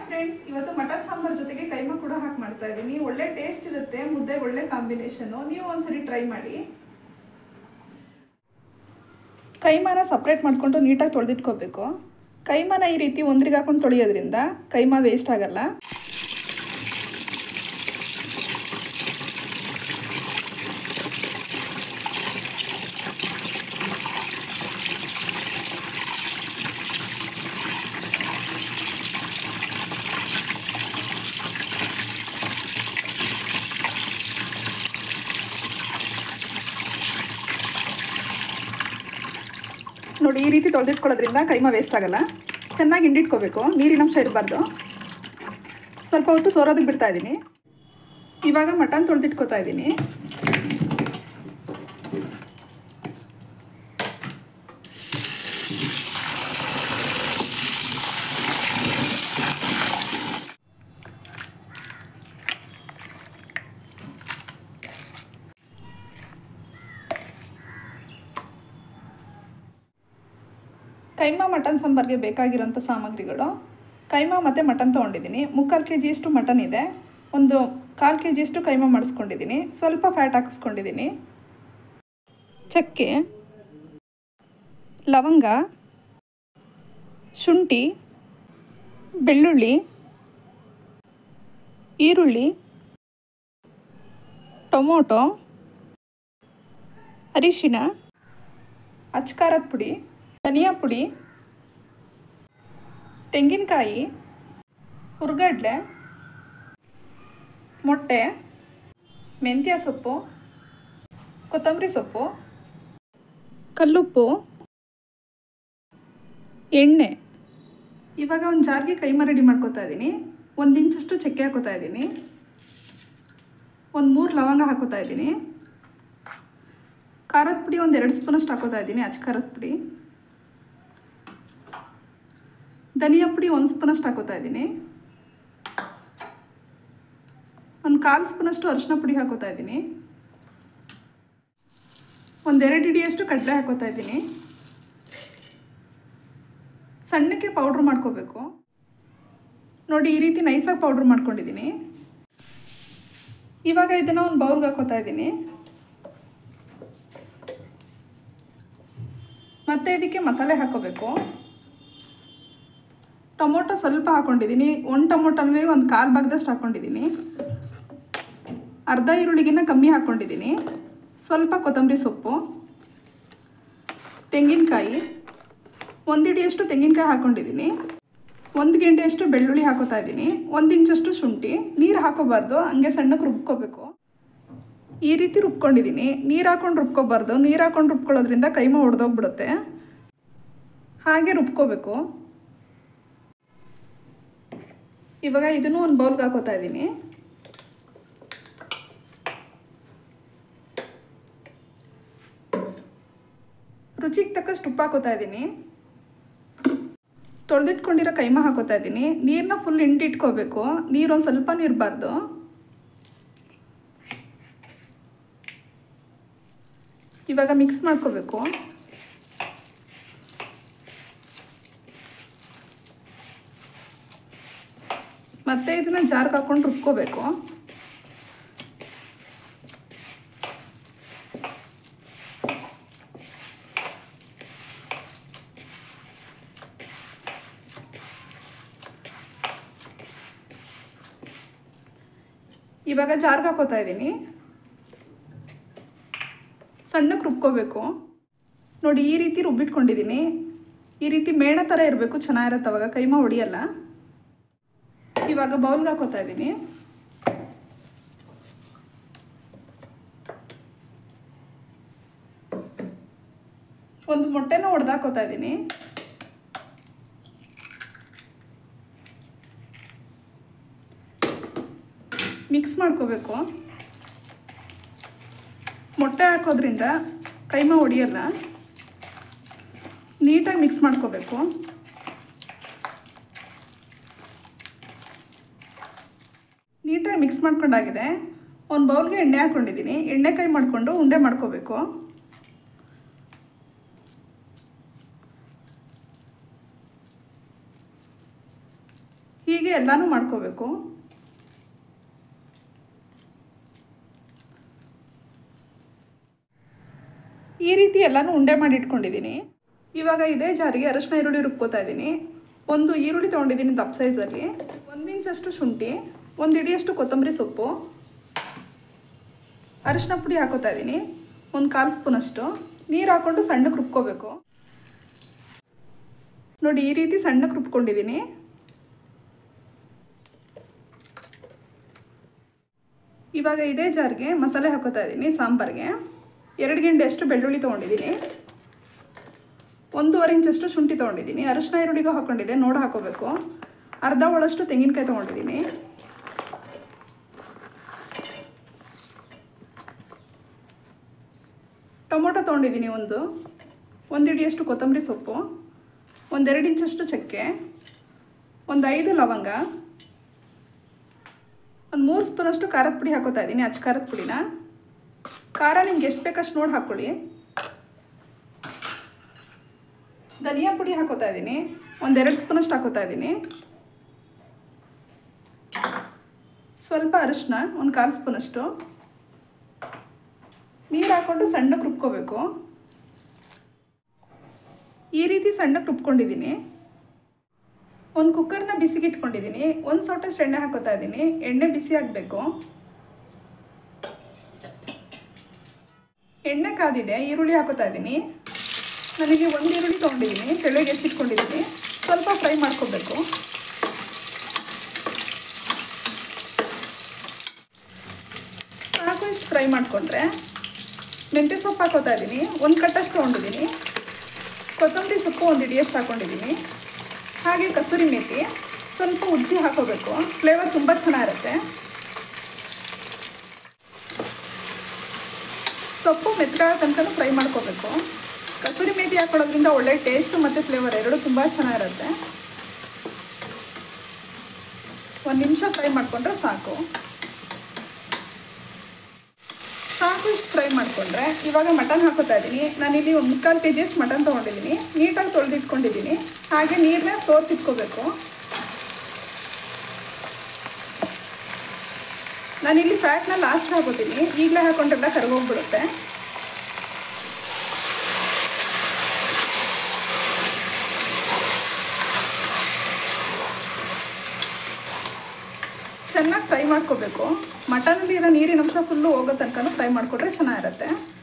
friends ಇವತ್ತು mutton sambar ಜೊತೆಗೆ ಕೈಮಾ ಕೂಡ ಹಾಕಿ ಮಾಡ್ತಾ ಇದ್ದೀನಿ ಒಳ್ಳೆ ಟೇಸ್ಟ್ ಇರುತ್ತೆ ಮುದ್ದೆ ಒಳ್ಳೆ ಕಾಂಬಿನೇಷನ್ ನೀವು ಒಂದ್ಸರಿ ಟ್ರೈ ಮಾಡಿ ಕೈಮಾನ ಸಪ್ರೇಟ್ ಮಾಡಿಕೊಂಡು ನೀಟಾಗಿ ತೊಳೆದಿಟ್ಕೋಬೇಕು ಕೈಮಾನ ಈ ರೀತಿ ಒಂದ್ರಿಗೆ ಹಾಕೊಂಡು ತೊಳೆಯೋದ್ರಿಂದ ಕೈಮಾ ವೇಸ್ಟ್ ಆಗಲ್ಲ ನೋಡಿ ಈ ರೀತಿ ತೊಳೆದಿಟ್ಕೊಳ್ಳೋದ್ರಿಂದ ಕೈಮಾ ವೇಸ್ಟ್ ಆಗಲ್ಲ ಚೆನ್ನಾಗಿ ಹಿಂಡಿಟ್ಕೋಬೇಕು ನೀರಿನಂಶ ಇರಬಾರ್ದು ಸ್ವಲ್ಪ ಹೊತ್ತು ಸೋರೋದಕ್ಕೆ ಬಿಡ್ತಾ ಇದ್ದೀನಿ ಇವಾಗ ಮಟನ್ ತೊಳೆದಿಟ್ಕೋತಾ ಇದ್ದೀನಿ ಕೈಮಾ ಮಟನ್ ಸಾಂಬಾರ್ಗೆ ಬೇಕಾಗಿರೋಂಥ ಸಾಮಗ್ರಿಗಳು ಕೈಮಾ ಮತ್ತು ಮಟನ್ ತೊಗೊಂಡಿದ್ದೀನಿ ಮುಕ್ಕಾಲು ಕೆ ಜಿಯಷ್ಟು ಮಟನ್ ಇದೆ ಒಂದು ಕಾಲು ಕೆ ಜಿಯಷ್ಟು ಕೈಮಾ ಮಾಡಿಸ್ಕೊಂಡಿದ್ದೀನಿ ಸ್ವಲ್ಪ ಫ್ಯಾಟ್ ಹಾಕಿಸ್ಕೊಂಡಿದ್ದೀನಿ ಚಕ್ಕೆ ಲವಂಗ ಶುಂಠಿ ಬೆಳ್ಳುಳ್ಳಿ ಈರುಳ್ಳಿ ಟೊಮೊಟೊ ಅರಿಶಿಣ ಅಚ್ಕಾರದ ಪುಡಿ ಧನಿಯಾ ಪುಡಿ ತೆಂಗಿನಕಾಯಿ ಹುರ್ಗಡ್ಲೆ ಮೊಟ್ಟೆ ಮೆಂತ್ಯ ಸೊಪ್ಪು ಕೊತ್ತಂಬರಿ ಸೊಪ್ಪು ಕಲ್ಲುಪ್ಪು ಎಣ್ಣೆ ಇವಾಗ ಒಂದು ಜಾರ್ಗೆ ಕೈಮಾ ರೆಡಿ ಮಾಡ್ಕೊತಾ ಇದ್ದೀನಿ ಒಂದು ಇಂಚಷ್ಟು ಚಕ್ಕೆ ಹಾಕೋತಾ ಇದ್ದೀನಿ ಒಂದು ಮೂರು ಲವಂಗ ಹಾಕೋತಾ ಇದ್ದೀನಿ ಖಾರದ ಪುಡಿ ಒಂದು ಎರಡು ಸ್ಪೂನಷ್ಟು ಹಾಕೋತಾ ಇದ್ದೀನಿ ಅಚ್ಚ ಖಾರದ ಪುಡಿ ಧನಿಯಾ ಪುಡಿ ಒಂದು ಸ್ಪೂನಷ್ಟು ಹಾಕೋತಾ ಇದ್ದೀನಿ ಒಂದು ಕಾಲು ಸ್ಪೂನಷ್ಟು ಅರಿಶಿನ ಪುಡಿ ಹಾಕೋತಾ ಇದ್ದೀನಿ ಒಂದೆರಡು ಹಿಡಿಯಷ್ಟು ಕಡಲೆ ಹಾಕೋತಾ ಇದ್ದೀನಿ ಸಣ್ಣಕ್ಕೆ ಪೌಡ್ರ್ ಮಾಡ್ಕೋಬೇಕು ನೋಡಿ ಈ ರೀತಿ ನೈಸಾಗಿ ಪೌಡ್ರ್ ಮಾಡ್ಕೊಂಡಿದ್ದೀನಿ ಇವಾಗ ಇದನ್ನು ಒಂದು ಬೌಲ್ಗೆ ಹಾಕೋತಾ ಇದ್ದೀನಿ ಮತ್ತು ಇದಕ್ಕೆ ಮಸಾಲೆ ಹಾಕೋಬೇಕು ಟೊಮೊಟೊ ಸ್ವಲ್ಪ ಹಾಕ್ಕೊಂಡಿದ್ದೀನಿ ಒಂದು ಟೊಮೊಟೊನಲ್ಲಿ ಒಂದು ಕಾಲು ಭಾಗದಷ್ಟು ಹಾಕ್ಕೊಂಡಿದ್ದೀನಿ ಅರ್ಧ ಈರುಳ್ಳಿಗಿನ್ನ ಕಮ್ಮಿ ಹಾಕ್ಕೊಂಡಿದ್ದೀನಿ ಸ್ವಲ್ಪ ಕೊತ್ತಂಬರಿ ಸೊಪ್ಪು ತೆಂಗಿನಕಾಯಿ ಒಂದು ಹಿಡಿಯಷ್ಟು ತೆಂಗಿನಕಾಯಿ ಹಾಕ್ಕೊಂಡಿದ್ದೀನಿ ಒಂದು ಗಂಟೆಯಷ್ಟು ಬೆಳ್ಳುಳ್ಳಿ ಹಾಕೋತಾ ಇದ್ದೀನಿ ಒಂದು ಇಂಚಷ್ಟು ಶುಂಠಿ ನೀರು ಹಾಕೋಬಾರ್ದು ಹಂಗೆ ಸಣ್ಣಕ್ಕೆ ರುಬ್ಕೋಬೇಕು ಈ ರೀತಿ ರುಬ್ಕೊಂಡಿದ್ದೀನಿ ನೀರು ಹಾಕೊಂಡು ರುಬ್ಕೋಬಾರ್ದು ನೀರು ಹಾಕೊಂಡು ರುಬ್ಕೊಳ್ಳೋದ್ರಿಂದ ಕೈಮ ಒಡೆದೋಗ್ಬಿಡುತ್ತೆ ಹಾಗೆ ರುಬ್ಕೋಬೇಕು ಇವಾಗ ಇದನ್ನು ಒಂದು ಬೌಲ್ಗೆ ಹಾಕೋತಾ ಇದ್ದೀನಿ ರುಚಿಗೆ ತಕ್ಕಷ್ಟು ಉಪ್ಪು ಹಾಕೋತಾ ಇದ್ದೀನಿ ತೊಳೆದಿಟ್ಕೊಂಡಿರೋ ಕೈಮಾ ಹಾಕೋತಾ ಇದ್ದೀನಿ ನೀರನ್ನ ಫುಲ್ ಹಿಂಡಿಟ್ಕೋಬೇಕು ನೀರು ಒಂದು ಸ್ವಲ್ಪ ಇರಬಾರ್ದು ಇವಾಗ ಮಿಕ್ಸ್ ಮಾಡ್ಕೋಬೇಕು ಮತ್ತೆ ಇದನ್ನ ಜಾರ್ಗೆ ಹಾಕೊಂಡು ರುಬ್ಕೋಬೇಕು ಇವಾಗ ಜಾರ್ಗೆ ಹಾಕೋತಾ ಇದ್ದೀನಿ ಸಣ್ಣಕ್ಕೆ ರುಬ್ಕೋಬೇಕು ನೋಡಿ ಈ ರೀತಿ ರುಬ್ಬಿಟ್ಕೊಂಡಿದ್ದೀನಿ ಈ ರೀತಿ ಮೇಣ ಥರ ಇರಬೇಕು ಚೆನ್ನಾಗಿರುತ್ತೆ ಅವಾಗ ಕೈಮಾ ಹೊಡಿಯಲ್ಲ ಇವಾಗ ಬೌಲ್ಗೆ ಹಾಕೋತಾ ಇದ್ದೀನಿ ಒಂದು ಮೊಟ್ಟೆನ ಹೊಡೆದಾಕೋತಾ ಇದ್ದೀನಿ ಮಿಕ್ಸ್ ಮಾಡ್ಕೋಬೇಕು ಮೊಟ್ಟೆ ಹಾಕೋದ್ರಿಂದ ಕೈಮಾ ಹೊಡಿಯಲ್ಲ ನೀಟಾಗಿ ಮಿಕ್ಸ್ ಮಾಡ್ಕೋಬೇಕು ನೀಟಾಗಿ ಮಿಕ್ಸ್ ಮಾಡ್ಕೊಂಡಾಗಿದೆ ಒಂದು ಬೌಲ್ಗೆ ಎಣ್ಣೆ ಹಾಕ್ಕೊಂಡಿದ್ದೀನಿ ಎಣ್ಣೆ ಕೈ ಮಾಡಿಕೊಂಡು ಉಂಡೆ ಮಾಡ್ಕೋಬೇಕು ಹೀಗೆ ಎಲ್ಲ ಎಲ್ಲನೂ ಮಾಡ್ಕೋಬೇಕು ಈ ರೀತಿ ಎಲ್ಲನೂ ಉಂಡೆ ಮಾಡಿ ಇಟ್ಕೊಂಡಿದ್ದೀನಿ ಇವಾಗ ಇದೇ ಜಾರಿಗೆ ಅರಶಿನ ಈರುಳ್ಳಿ ರುಬ್ಕೋತಾ ಇದ್ದೀನಿ ಒಂದು ಈರುಳ್ಳಿ ತೊಗೊಂಡಿದ್ದೀನಿ ದಪ್ಪ ಸೈಜಲ್ಲಿ ಒಂದು ಇಂಚಷ್ಟು ಶುಂಠಿ ಒಂದು ಇಡಿಯಷ್ಟು ಕೊತ್ತಂಬರಿ ಸೊಪ್ಪು ಅರಿಶಿನ ಪುಡಿ ಹಾಕೋತಾ ಇದ್ದೀನಿ ಒಂದು ಕಾಲು ಸ್ಪೂನಷ್ಟು ನೀರು ಹಾಕ್ಕೊಂಡು ಸಣ್ಣಕ್ಕೆ ರುಬ್ಕೋಬೇಕು ನೋಡಿ ಈ ರೀತಿ ಸಣ್ಣಕ್ಕೆ ರುಬ್ಕೊಂಡಿದ್ದೀನಿ ಇವಾಗ ಇದೇ ಜಾರ್ಗೆ ಮಸಾಲೆ ಹಾಕೋತಾ ಇದ್ದೀನಿ ಸಾಂಬಾರಿಗೆ ಎರಡು ಗೆಂಡೆ ಅಷ್ಟು ಬೆಳ್ಳುಳ್ಳಿ ತೊಗೊಂಡಿದ್ದೀನಿ ಒಂದೂವರೆ ಇಂಚಷ್ಟು ಶುಂಠಿ ತೊಗೊಂಡಿದ್ದೀನಿ ಅರಿಶಿನ ಈರುಳ್ಳಿಗೂ ಹಾಕ್ಕೊಂಡಿದ್ದೆ ನೋಡಿ ಹಾಕೋಬೇಕು ಅರ್ಧ ಒಳಷ್ಟು ತೆಂಗಿನಕಾಯಿ ತೊಗೊಂಡಿದ್ದೀನಿ ಟೊಮೊಟೊ ತೊಗೊಂಡಿದ್ದೀನಿ ಒಂದು ಒಂದು ಹಿಡಿಯಷ್ಟು ಕೊತ್ತಂಬರಿ ಸೊಪ್ಪು ಒಂದೆರಡು ಇಂಚಷ್ಟು ಚಕ್ಕೆ ಒಂದು ಐದು ಲವಂಗ ಒಂದು ಮೂರು ಸ್ಪೂನಷ್ಟು ಖಾರದ ಪುಡಿ ಹಾಕೋತಾ ಇದ್ದೀನಿ ಅಚ್ಚ ಖಾರದ ಪುಡಿನ ಖಾರ ನಿಮ್ಗೆ ಎಷ್ಟು ಬೇಕಷ್ಟು ನೋಡಿ ಹಾಕ್ಕೊಳ್ಳಿ ಧನಿಯಾ ಪುಡಿ ಹಾಕೋತಾ ಇದ್ದೀನಿ ಒಂದೆರಡು ಸ್ಪೂನಷ್ಟು ಹಾಕೋತಾ ಇದ್ದೀನಿ ಸ್ವಲ್ಪ ಅರಿಶಿನ ಒಂದು ಕಾಲು ಸ್ಪೂನಷ್ಟು ನೀರು ಹಾಕ್ಕೊಂಡು ಸಣ್ಣಕ್ಕೆ ರುಬ್ಕೋಬೇಕು ಈ ರೀತಿ ಸಣ್ಣಕ್ಕೆ ರುಬ್ಕೊಂಡಿದ್ದೀನಿ ಒಂದು ಕುಕ್ಕರ್ನ ಬಿಸಿಗೆ ಇಟ್ಕೊಂಡಿದ್ದೀನಿ ಒಂದು ಸೌಟಷ್ಟು ಎಣ್ಣೆ ಹಾಕೋತಾ ಇದ್ದೀನಿ ಎಣ್ಣೆ ಬಿಸಿ ಆಗಬೇಕು ಎಣ್ಣೆ ಕಾದಿದೆ ಈರುಳ್ಳಿ ಹಾಕೋತಾ ಇದ್ದೀನಿ ನನಗೆ ಒಂದು ಈರುಳ್ಳಿ ತೊಗೊಂಡಿದ್ದೀನಿ ತೆಳಗೆ ಹೆಚ್ಚಿಟ್ಕೊಂಡಿದ್ದೀನಿ ಸ್ವಲ್ಪ ಫ್ರೈ ಮಾಡ್ಕೋಬೇಕು ಸಾಕು ಇಷ್ಟು ಫ್ರೈ ಮಾಡಿಕೊಂಡ್ರೆ ಮೆಂತ್ಯ ಸೊಪ್ಪು ಹಾಕೋತಾ ಇದ್ದೀನಿ ಒಂದು ಕಟ್ಟಷ್ಟು ತೊಗೊಂಡಿದ್ದೀನಿ ಕೊತ್ತಂಬರಿ ಸೊಪ್ಪು ಒಂದು ಇಡಿಯಷ್ಟು ಹಾಕ್ಕೊಂಡಿದ್ದೀನಿ ಹಾಗೆ ಕಸೂರಿ ಮೇಥಿ ಸ್ವಲ್ಪ ಉಜ್ಜಿ ಹಾಕೋಬೇಕು ಫ್ಲೇವರ್ ತುಂಬ ಚೆನ್ನಾಗಿರುತ್ತೆ ಸೊಪ್ಪು ಮೆತ್ತಗಾಗೋ ತನಕ ಫ್ರೈ ಮಾಡ್ಕೋಬೇಕು ಕಸೂರಿ ಮೇಥಿ ಹಾಕೊಳ್ಳೋದ್ರಿಂದ ಒಳ್ಳೆ ಟೇಸ್ಟು ಮತ್ತು ಫ್ಲೇವರ್ ಎರಡೂ ತುಂಬ ಚೆನ್ನಾಗಿರುತ್ತೆ ಒಂದು ನಿಮಿಷ ಫ್ರೈ ಮಾಡಿಕೊಂಡ್ರೆ ಸಾಕು ಸಾಕು ಇಷ್ಟು ಫ್ರೈ ಮಾಡಿಕೊಂಡ್ರೆ ಇವಾಗ ಮಟನ್ ಹಾಕೋತಾ ಇದ್ದೀನಿ ನಾನಿಲ್ಲಿ ಒಂದು ಮುಕ್ಕಾಲು ಕೆ ಜಿಯಷ್ಟು ಮಟನ್ ತೊಗೊಂಡಿದ್ದೀನಿ ನೀಟಾಗಿ ತೊಳೆದಿಟ್ಕೊಂಡಿದ್ದೀನಿ ಹಾಗೆ ನೀರನ್ನ ಸೋರ್ಸಿಟ್ಕೋಬೇಕು ನಾನಿಲ್ಲಿ ಫ್ಯಾಟ್ನ ಲಾಸ್ಟ್ ಹಾಕೋತೀನಿ ಈಗಲೇ ಹಾಕೊಂಡ್ರೆಲ್ಲ ಕರ್ಗೋಗ್ಬಿಡುತ್ತೆ ಚೆನ್ನಾಗಿ ಫ್ರೈ ಮಾಡ್ಕೋಬೇಕು ಮಟನಲ್ಲಿ ಇರೋ ನೀರಿನ ಅಂಶ ಫುಲ್ಲು ಹೋಗೋ ತನಕ ಫ್ರೈ ಮಾಡಿಕೊಟ್ರೆ ಚೆನ್ನಾಗಿರುತ್ತೆ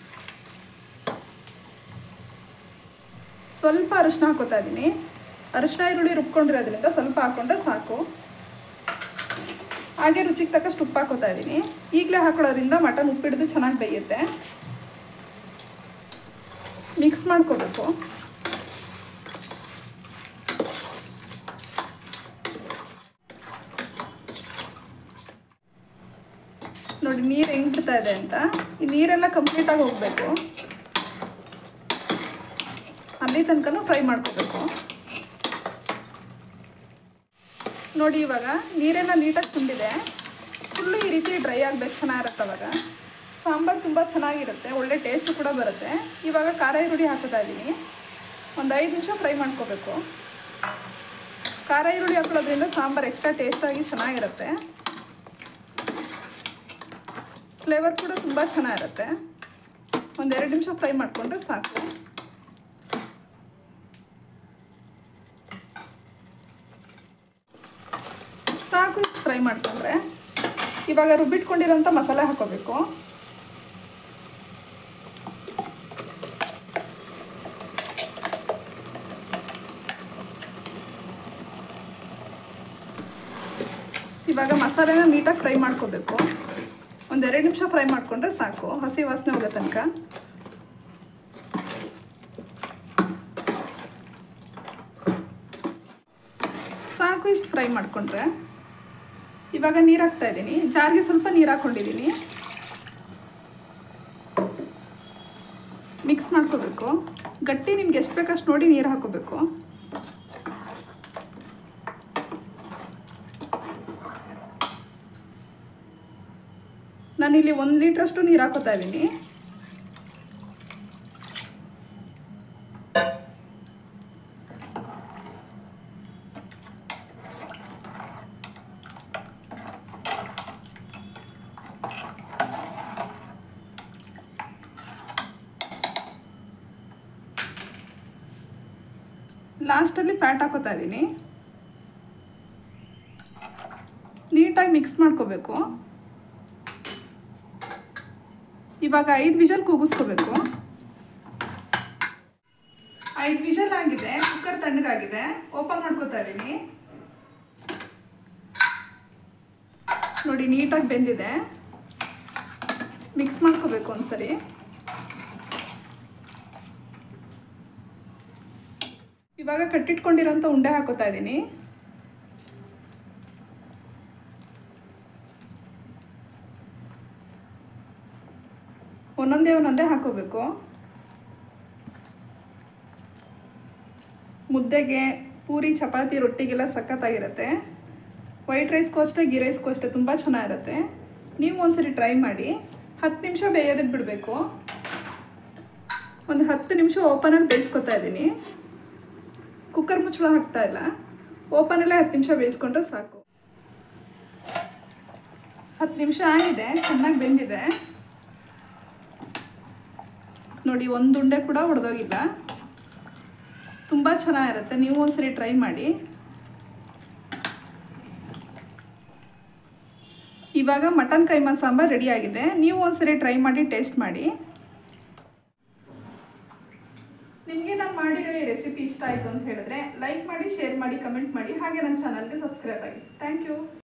ಸ್ವಲ್ಪ ಅರಿಶಿನ ಹಾಕೋತಾ ಇದ್ದೀನಿ ಅರಿಶಿನ ಈರುಳ್ಳಿ ರುಬ್ಕೊಂಡಿರೋದ್ರಿಂದ ಸ್ವಲ್ಪ ಹಾಕ್ಕೊಂಡ್ರೆ ಸಾಕು ಹಾಗೆ ರುಚಿಗೆ ತಕ್ಕಷ್ಟು ಉಪ್ಪು ಹಾಕೋತಾ ಇದ್ದೀನಿ ಈಗಲೇ ಹಾಕೊಳ್ಳೋದ್ರಿಂದ ಮಟನ್ ಉಪ್ಪಿಡಿದು ಚೆನ್ನಾಗಿ ಬೇಯುತ್ತೆ ಮಿಕ್ಸ್ ಮಾಡ್ಕೋಬೇಕು ನೋಡಿ ನೀರು ಹೆಂಗೆ ಬಿಡ್ತಾ ಇದೆ ಅಂತ ಈ ನೀರೆಲ್ಲ ಕಂಪ್ಲೀಟಾಗಿ ಹೋಗಬೇಕು ಅಲ್ಲಿ ತನಕ ಫ್ರೈ ಮಾಡ್ಕೋಬೇಕು ನೋಡಿ ಇವಾಗ ನೀರೆಲ್ಲ ನೀಟಾಗಿ ತುಂಬಿದೆ ಫುಲ್ಲು ಈ ರೀತಿ ಡ್ರೈ ಆಗಬೇಕು ಚೆನ್ನಾಗಿರುತ್ತೆ ಅವಾಗ ಸಾಂಬಾರು ತುಂಬ ಚೆನ್ನಾಗಿರುತ್ತೆ ಒಳ್ಳೆ ಟೇಸ್ಟ್ ಕೂಡ ಬರುತ್ತೆ ಇವಾಗ ಖಾರ ಈರುಳ್ಳಿ ಹಾಕೋತಾ ಇದ್ದೀನಿ ಒಂದು ಐದು ನಿಮಿಷ ಫ್ರೈ ಮಾಡ್ಕೋಬೇಕು ಖಾರ ಈರುಳ್ಳಿ ಹಾಕೊಳ್ಳೋದ್ರಿಂದ ಸಾಂಬಾರು ಎಕ್ಸ್ಟ್ರಾ ಟೇಸ್ಟಾಗಿ ಚೆನ್ನಾಗಿರುತ್ತೆ ಫ್ಲೇವರ್ ಕೂಡ ತುಂಬ ಚೆನ್ನಾಗಿರುತ್ತೆ ಒಂದೆರಡು ನಿಮಿಷ ಫ್ರೈ ಮಾಡಿಕೊಂಡ್ರೆ ಸಾಕು ಸಾಕು ಫ್ರೈ ಮಾಡ್ಕೊಂಡ್ರೆ ಇವಾಗ ರುಬ್ಬಿಟ್ಕೊಂಡಿರೋಂಥ ಮಸಾಲೆ ಹಾಕೋಬೇಕು ಇವಾಗ ಮಸಾಲೆನ ನೀಟಾಗಿ ಫ್ರೈ ಮಾಡ್ಕೋಬೇಕು ಒಂದೆರಡು ನಿಮಿಷ ಫ್ರೈ ಮಾಡಿಕೊಂಡ್ರೆ ಸಾಕು ಹಸಿ ವಾಸನೆ ಹೋಗೋ ತನಕ ಸಾಕು ಇಷ್ಟು ಫ್ರೈ ಮಾಡಿಕೊಂಡ್ರೆ ಇವಾಗ ನೀರು ಹಾಕ್ತಾ ಇದ್ದೀನಿ ಜಾರಿಗೆ ಸ್ವಲ್ಪ ನೀರು ಹಾಕ್ಕೊಂಡಿದ್ದೀನಿ ಮಿಕ್ಸ್ ಮಾಡ್ಕೋಬೇಕು ಗಟ್ಟಿ ನಿಮ್ಗೆ ಎಷ್ಟು ಬೇಕಷ್ಟು ನೋಡಿ ನೀರು ಹಾಕೋಬೇಕು ನಾನಿಲ್ಲಿ ಒಂದು ಲೀಟ್ರಷ್ಟು ನೀರು ಹಾಕೋತಾ ಇದ್ದೀನಿ ಲಾಸ್ಟಲ್ಲಿ ಫ್ಯಾಟ್ ಹಾಕೋತಾ ಇದ್ದೀನಿ ನೀಟಾಗಿ ಮಿಕ್ಸ್ ಮಾಡ್ಕೋಬೇಕು ಇವಾಗ ಐದು ವಿಷಲ್ ಕೂಗಿಸ್ಕೋಬೇಕು ಐದು ವಿಷಲ್ ಆಗಿದೆ ಕುಕ್ಕರ್ ತಣ್ಣಗಾಗಿದೆ ಓಪನ್ ಮಾಡ್ಕೋತಾ ಇದ್ದೀನಿ ನೋಡಿ ನೀಟಾಗಿ ಬೆಂದಿದೆ ಮಿಕ್ಸ್ ಮಾಡ್ಕೋಬೇಕು ಒಂದ್ಸರಿ ಇವಾಗ ಕಟ್ಟಿಟ್ಕೊಂಡಿರೋಂಥ ಉಂಡೆ ಹಾಕೋತಾ ಇದ್ದೀನಿ ಒಂದೊಂದೇ ಒಂದೊಂದೇ ಹಾಕೋಬೇಕು ಮುದ್ದೆಗೆ ಪೂರಿ ಚಪಾತಿ ರೊಟ್ಟಿಗೆಲ್ಲ ಸಖತ್ತಾಗಿರುತ್ತೆ ವೈಟ್ ರೈಸ್ಗೂ ಅಷ್ಟೇ ಗೀ ರೈಸ್ಗೂ ಅಷ್ಟೇ ತುಂಬ ಚೆನ್ನಾಗಿರುತ್ತೆ ನೀವು ಒಂದ್ಸರಿ ಟ್ರೈ ಮಾಡಿ ಹತ್ತು ನಿಮಿಷ ಬೇಯೋದಕ್ಕೆ ಬಿಡಬೇಕು ಒಂದು ಹತ್ತು ನಿಮಿಷ ಓಪನಲ್ಲಿ ಬೇಯಿಸ್ಕೊತಾ ಇದ್ದೀನಿ ಕುಕ್ಕರ್ ಮುಚ್ಚಳ ಹಾಕ್ತಾ ಇಲ್ಲ ಓಪನಲ್ಲೇ ಹತ್ತು ನಿಮಿಷ ಬೇಯಿಸ್ಕೊಂಡ್ರೆ ಸಾಕು ಹತ್ತು ನಿಮಿಷ ಆಗಿದೆ ಚೆನ್ನಾಗಿ ಬೆಂದಿದೆ ನೋಡಿ ಒಂದು ಉಂಡೆ ಕೂಡ ಹೊಡೆದೋಗಿಲ್ಲ ತುಂಬ ಚೆನ್ನಾಗಿರುತ್ತೆ ನೀವು ಒಂದ್ಸರಿ ಟ್ರೈ ಮಾಡಿ ಇವಾಗ ಮಟನ್ ಕೈಮಾ ಸಾಂಬಾರ್ ರೆಡಿ ಆಗಿದೆ ನೀವು ಒಂದ್ಸರಿ ಟ್ರೈ ಮಾಡಿ ಟೇಸ್ಟ್ ಮಾಡಿ ನಿಮಗೆ ನಾನು ಮಾಡಿರೋ ಈ ರೆಸಿಪಿ ಇಷ್ಟ ಆಯಿತು ಅಂತ ಹೇಳಿದ್ರೆ ಲೈಕ್ ಮಾಡಿ ಶೇರ್ ಮಾಡಿ ಕಮೆಂಟ್ ಮಾಡಿ ಹಾಗೆ ನನ್ನ ಚಾನಲ್ಗೆ ಸಬ್ಸ್ಕ್ರೈಬ್ ಆಗಿ ಥ್ಯಾಂಕ್ ಯು